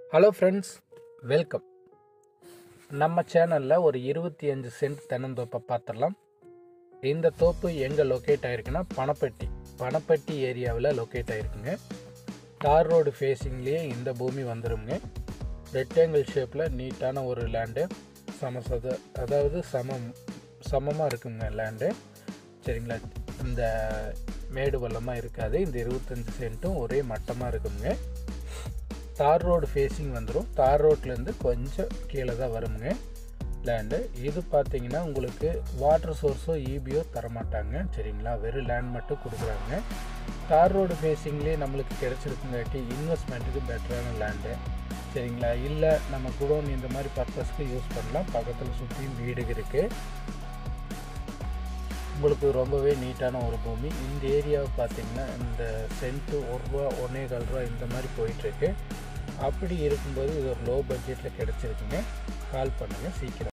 hello friends welcome நம்ம சேனலில் ஒரு இருபத்தி அஞ்சு சென்ட் தென்னந்தோப்பை பார்த்துடலாம் இந்த தோப்பு எங்கே லொக்கேட் ஆகிருக்குன்னா பணப்பட்டி பணப்பட்டி ஏரியாவில் லொக்கேட் ஆகிருக்குங்க தார் ரோடு ஃபேஸிங்லேயே இந்த பூமி வந்துருங்க ரெக்டாங்கிள் ஷேப்பில் நீட்டான ஒரு லேண்டு சமசத அதாவது சமம் சமமாக இருக்குங்க லேண்டு சரிங்களா இந்த மேடு பள்ளமாக இருக்காது இந்த இருபத்தஞ்சி சென்ட்டும் ஒரே மட்டமாக இருக்குங்க தார் ரோடு ஃபேஸிங் வந்துடும் தார் ரோட்லேருந்து கொஞ்சம் கீழே தான் வருங்க லேண்டு இது பார்த்தீங்கன்னா உங்களுக்கு வாட்டர் சோர்ஸோ ஈபியோ தரமாட்டாங்க சரிங்களா வெறும் லேண்ட் மட்டும் கொடுக்குறாங்க தார் ரோடு ஃபேஸிங்லேயே நம்மளுக்கு கிடச்சிருக்குங்காட்டி இன்வெஸ்ட்மெண்ட்டுக்கு பெட்டரான லேண்டு சரிங்களா இல்லை நம்ம குடோன் இந்த மாதிரி பர்பஸ்க்கு யூஸ் பண்ணலாம் பக்கத்தில் சுற்றியும் வீடு இருக்குது உங்களுக்கு ரொம்பவே நீட்டான ஒரு பூமி இந்த ஏரியாவை பார்த்தீங்கன்னா இந்த சென்ட்டு ஒரு ரூபா ஒன்றே கால் ரூபா இந்த மாதிரி போயிட்டுருக்கு அப்படி இருக்கும்போது இது ஒரு லோ பட்ஜெட்டில் கிடச்சிருக்குங்க கால் பண்ணுங்கள் சீக்கிரம்